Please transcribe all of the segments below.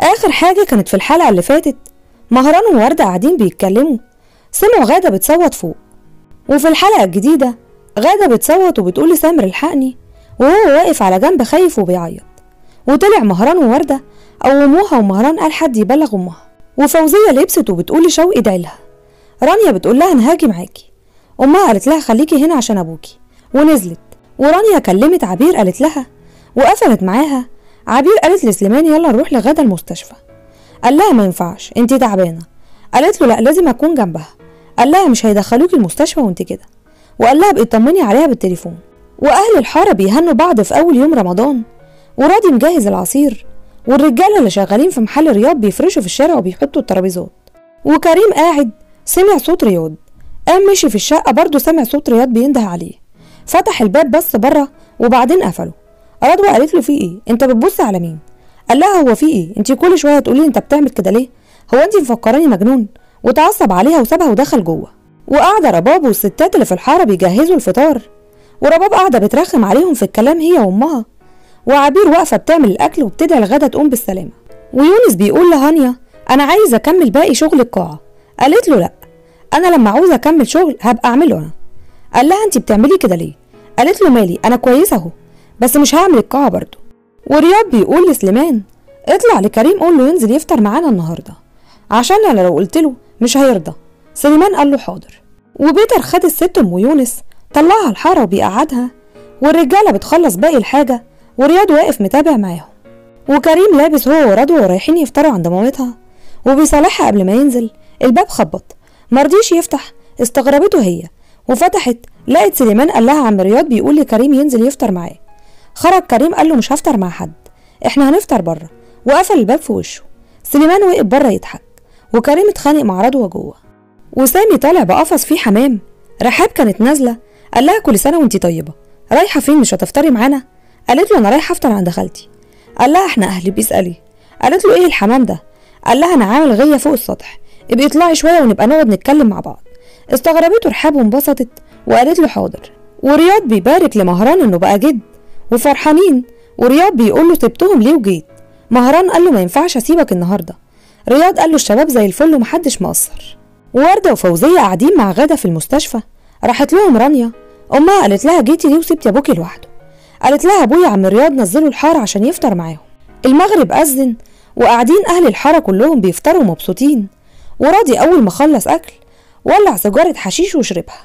آخر حاجة كانت في الحلقة اللي فاتت مهران ووردة قاعدين بيتكلموا سمعوا غادة بتصوت فوق وفي الحلقة الجديدة غادة بتصوت وبتقول لسامر الحقني وهو واقف على جنب خايف وبيعيط وطلع مهران ووردة قوموها ومهران قال حد يبلغ أمها وفوزية لبست وبتقول لشوقي ادعي لها رانيا بتقول لها أنا هاجي معاكي أمها قالت لها خليكي هنا عشان أبوكي ونزلت ورانيا كلمت عبير قالت لها وقفلت معاها عبير قالت لسليمان يلا نروح لغدا المستشفى قال لها ما ينفعش انت تعبانه قالت له لا لازم اكون جنبها قال لها مش هيدخلوكي المستشفى وانت كده وقال لها ابقي طمني عليها بالتليفون واهل الحاره بيهنوا بعض في اول يوم رمضان وراضي مجهز العصير والرجاله اللي شغالين في محل رياض بيفرشوا في الشارع وبيحطوا الترابيزات وكريم قاعد سمع صوت رياض قام مشي في الشقه برضه سمع صوت رياض بينده عليه فتح الباب بس بره وبعدين قفله رضوى قالت له في ايه انت بتبص على مين قال لها هو في ايه انت كل شويه تقولي انت بتعمل كده ليه هو انت مفكراني مجنون وتعصب عليها وسابها ودخل جوه وقاعده رباب والستات اللي في الحاره بيجهزوا الفطار ورباب قاعده بترخم عليهم في الكلام هي وامها وعبير واقفه بتعمل الاكل وبتدعي الغدا تقوم بالسلامه ويونس بيقول لهانيا انا عايز اكمل باقي شغل القاعه قالت له لا انا لما عاوز اكمل شغل هبقى اعمله انا قال لها انت بتعملي كده ليه قالت له مالي انا كويسه اهو بس مش هعمل القاعه برضه ورياض بيقول لسليمان اطلع لكريم قول له ينزل يفطر معانا النهارده عشان انا لو قلت له مش هيرضى سليمان قال له حاضر وبيتر خد الست ام يونس طلعها الحاره وبيقعدها والرجاله بتخلص باقي الحاجه ورياض واقف متابع معاهم وكريم لابس هو ورضوى ورايحين يفطروا عند مامتها وبيصالحها قبل ما ينزل الباب خبط مرضيش يفتح استغربته هي وفتحت لقت سليمان قال لها عم رياض بيقول لكريم ينزل يفطر معاه خرج كريم قال له مش هفطر مع حد احنا هنفطر بره وقفل الباب في وشه سليمان وقف بره يضحك وكريم اتخانق مع رضوى جوه وسامي طالع بقفص فيه حمام رحاب كانت نازله قال لها كل سنه وانتي طيبه رايحه فين مش هتفطري معانا قالت له انا رايحه افطر عند خالتي قال لها احنا اهلي بيسالي قالت له ايه الحمام ده قال لها انا عامل غيه فوق السطح ابقي اطلعي شويه ونبقى نقعد نتكلم مع بعض استغربته رحاب وانبسطت وقالت له حاضر ورياض بيبارك لمهران انه بقى جد وفرحانين ورياض بيقول له سبتهم ليه وجيت مهران قال له ما ينفعش اسيبك النهارده رياض قال له الشباب زي الفل ومحدش مقصر ووردة وفوزية قاعدين مع غدا في المستشفى راحت لهم رانيا أمها قالت لها جيتي ليه وسبتي أبوكي لوحده قالت لها أبويا عم رياض نزلوا الحارة عشان يفطر معاهم المغرب أذن وقاعدين أهل الحارة كلهم بيفطروا مبسوطين وراضي أول ما خلص أكل ولع سيجارة حشيش وشربها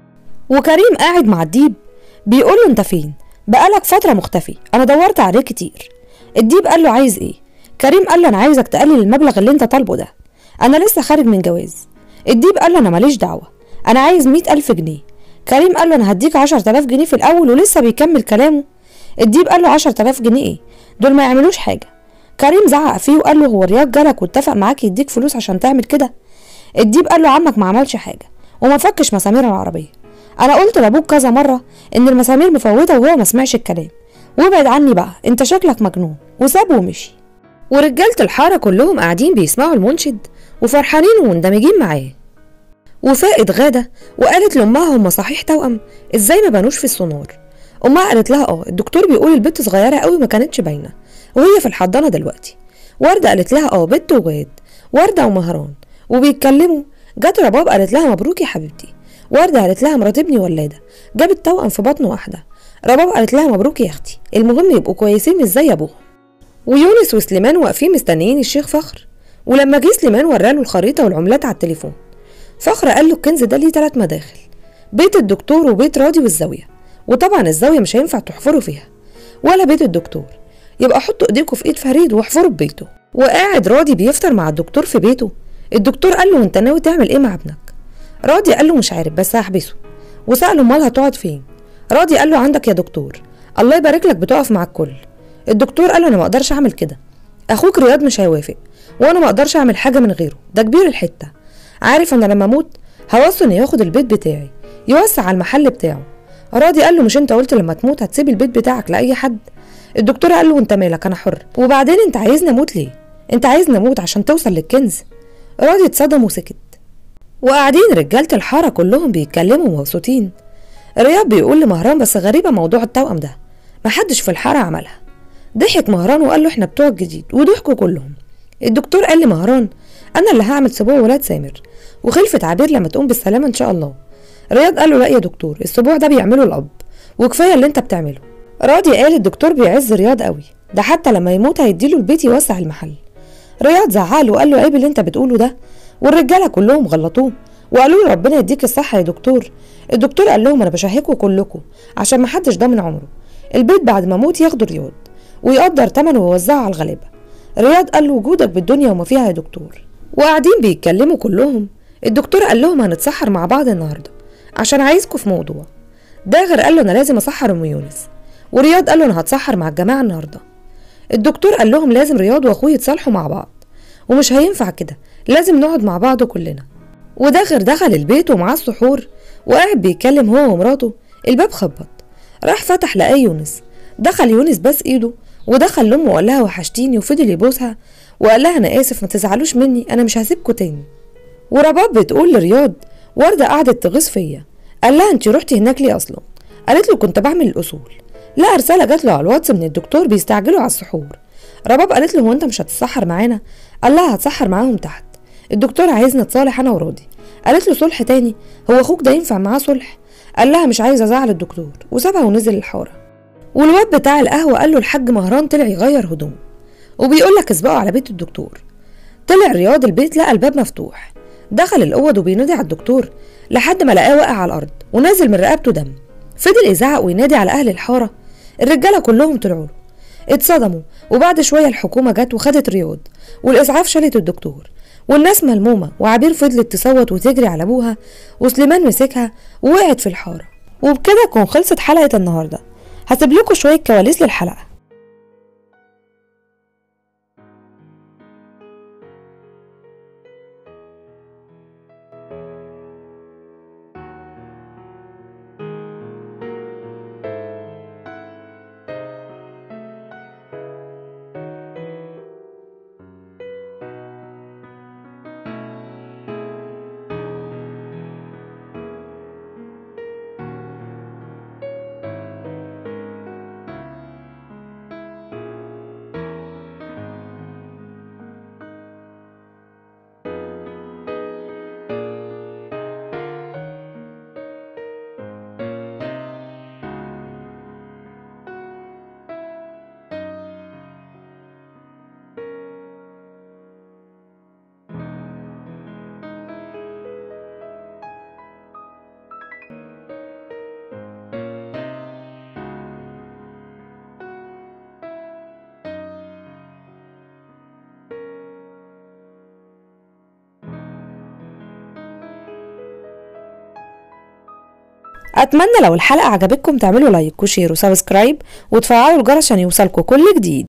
وكريم قاعد مع الديب بيقول له أنت فين بقالك فترة مختفي أنا دورت عليك كتير الديب قال له عايز إيه كريم قال له أنا عايزك تقلل المبلغ اللي أنت طالبه ده أنا لسه خارج من جواز الديب قال له أنا ماليش دعوة أنا عايز مئة ألف جنيه كريم قال له أنا هديك عشرة آلاف جنيه في الأول ولسه بيكمل كلامه الديب قال له عشرة آلاف جنيه إيه دول ما يعملوش حاجة كريم زعق فيه وقال له هو رياض جالك واتفق معاك يديك فلوس عشان تعمل كده الديب قال له عمك ما عملش حاجة وما فكش مسامير العربية أنا قلت لأبوك كذا مرة إن المسامير مفوتة وهو ما سمعش الكلام وابعد عني بقى انت شكلك مجنون وسابه ومشي ورجالة الحارة كلهم قاعدين بيسمعوا المنشد وفرحانين ومندمجين معاه وفائت غادة وقالت لأمها هما صحيح توأم ازاي ما بانوش في السونار أمها قالت لها اه الدكتور بيقول البت صغيرة قوي ما كانتش باينة وهي في الحضانة دلوقتي وردة قالت لها اه بنت وواد وردة ومهران وبيتكلموا جت رباب قالت لها مبروك يا حبيبتي وردة قالت لها مرات ابني ولادة جابت توأم في بطن واحدة رباب قالت لها مبروك يا اختي المهم يبقوا كويسين مش زي ابوهم ويونس وسليمان واقفين مستنيين الشيخ فخر ولما جه سليمان وراله الخريطة والعملات على التليفون فخر قال له الكنز ده ليه تلات مداخل بيت الدكتور وبيت راضي والزاوية وطبعا الزاوية مش هينفع تحفروا فيها ولا بيت الدكتور يبقى حطوا ايديكم في ايد فريد واحفروا ببيته وقاعد راضي بيفطر مع الدكتور في بيته الدكتور قال له انت ناوي تعمل ايه مع ابنك راضي قال له مش عارف بس هحبسه وسأله امال هتقعد فين راضي قال له عندك يا دكتور الله يبارك لك بتقف مع الكل الدكتور قال له انا ما اقدرش اعمل كده اخوك رياض مش هيوافق وانا ما اقدرش اعمل حاجه من غيره ده كبير الحته عارف انا لما اموت هوصي انه ياخد البيت بتاعي يوسع على المحل بتاعه راضي قال له مش انت قلت لما تموت هتسيب البيت بتاعك لاي حد الدكتور قال له انت مالك انا حر وبعدين انت عايزني اموت ليه انت عايزني اموت عشان توصل للكنز راضي اتصدم وسكت وقاعدين رجاله الحاره كلهم بيتكلموا مبسوطين رياض بيقول لمهران بس غريبه موضوع التوأم ده محدش في الحاره عملها ضحك مهران وقال له احنا بتوع الجديد وضحكوا كلهم الدكتور قال لمهران انا اللي هعمل سبوع ولاد سامر وخلفت عبير لما تقوم بالسلامه ان شاء الله رياض قال له لا يا دكتور السبوع ده بيعمله الاب وكفايه اللي انت بتعمله راضي قال الدكتور بيعز رياض قوي ده حتى لما يموت هيديله البيت يوسع المحل رياض زعله وقال له عيب اللي انت بتقوله ده والرجاله كلهم غلطوه وقالوا له ربنا يديك الصحه يا دكتور الدكتور قال لهم انا بشهكوا كلكم عشان محدش ضامن عمره البيت بعد ما اموت ياخده رياض ويقدر تمنه ويوزعه على الغلابه رياض قال له وجودك بالدنيا وما فيها يا دكتور وقاعدين بيتكلموا كلهم الدكتور قال لهم هنتسحر مع بعض النهارده عشان عايزكم في موضوع داغر قال له انا لازم اسحر ام يونس ورياض قال له انا هتسحر مع الجماعه النهارده الدكتور قال لهم لازم رياض واخوه يتصالحوا مع بعض ومش هينفع كده لازم نقعد مع بعض كلنا وداغر دخل البيت ومعاه السحور وقاعد بيتكلم هو ومراته الباب خبط راح فتح لقاه يونس دخل يونس بس ايده ودخل لامه وقال لها وحشتيني وفضل يبوسها وقال لها انا اسف ما تزعلوش مني انا مش هسيبكوا تاني ورباب بتقول لرياض ورده قعدت تغيظ فيا قال لها انت رحتي هناك ليه اصلا قالت له كنت بعمل الاصول لا رساله جات له على الواتس من الدكتور بيستعجلوا على السحور رباب قالت له هو انت مش هتتسحر معانا قال لها هتسحر معاهم تحت الدكتور عايزنا نتصالح انا وراضي قالت له صلح تاني هو اخوك ده ينفع معاه صلح قال لها مش عايزه ازعل الدكتور وسابها ونزل الحاره والواد بتاع القهوه قال له الحاج مهران طلع يغير هدومه وبيقول لك اسبقوا على بيت الدكتور طلع رياض البيت لقى الباب مفتوح دخل الاوض وبينادي على الدكتور لحد ما لقاه واقع على الارض ونازل من رقبته دم فضل يزعق وينادي على اهل الحاره الرجاله كلهم طلعوا له اتصدموا وبعد شويه الحكومه جت وخدت رياض والاسعاف شالت الدكتور والناس ملمومه وعبير فضلت تصوت وتجري على ابوها وسليمان مسكها ووقعت في الحاره وبكده تكون خلصت حلقه النهارده هسيب لكم شويه كواليس للحلقه اتمنى لو الحلقه عجبتكم تعملوا لايك وشير وسبسكرايب وتفعلوا الجرس عشان يوصلكوا كل جديد